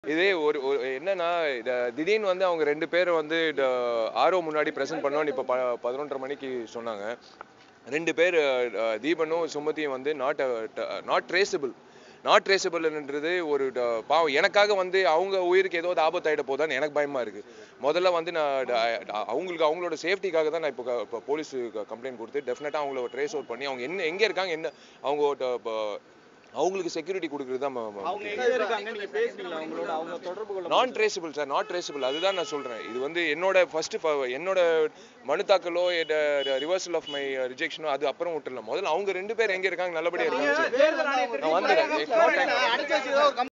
இதே ஒரு ஒரு என்னன்னா இத திடீர்னு வந்து அவங்க ரெண்டு பேரும் வந்து ஆரோ முன்னாடி ப்ரெசென்ட் பண்ணோன்னு இப்போ ப பதினொன்றரை மணிக்கு சொன்னாங்க ரெண்டு பேர் அஹ், தீபனும் சுமதியும் வந்து நாட் நாட் ட்ரேசபிள் நாட் ட்ரேசபிள்ன்றது ஒரு ட- பாவம் எனக்காக வந்து அவங்க உயிருக்கு ஏதோ ஒரு ஆபத்து ஆகிட போதான்னு எனக்கு பயமா இருக்கு முதல்ல வந்து நான் ட- அவங்களுக்கு அவங்களோட சேஃப்டிக்காக தான் நான் இப்போ க- இப்போ போலீஸ் கம்ப்ளைண்ட் கொடுத்து டெஃபினட்டாக அவங்கள ட்ரேஸ் அவுட் பண்ணி அவங்க என்ன எங்கே இருக்காங்க என்ன அவங்க ட- ப- அவங்களுக்கு செக்யூரிட்டி கொடுக்குறது தான் ம- ம- அவங்க எங்க இருக்காங்க நீங்க பேசுனீங்களா அவங்களோட அவங்க தொடர்பு கொள்ள நான் ட்ரேசபிள் சார் நாட் ட்ரேசபிள் அதுதான் நான் சொல்றேன் இது வந்து என்னோட ஃபர்ஸ்ட் என்னோட மனு தாக்கலோ ரிவர்சல் ஆஃப் மை ரிஜெக்ஷனோ அது அப்புறம் விட்டுறலாம் முதல்ல அவங்க ரெண்டு பேர் எங்க இருக்காங்க நல்லபடியா இருக்காங்க தேர்தல் ஆணையத்திற்கு நான் வந்துடுறேன். It's not time. அடிச்சு வச்சு ஏதோ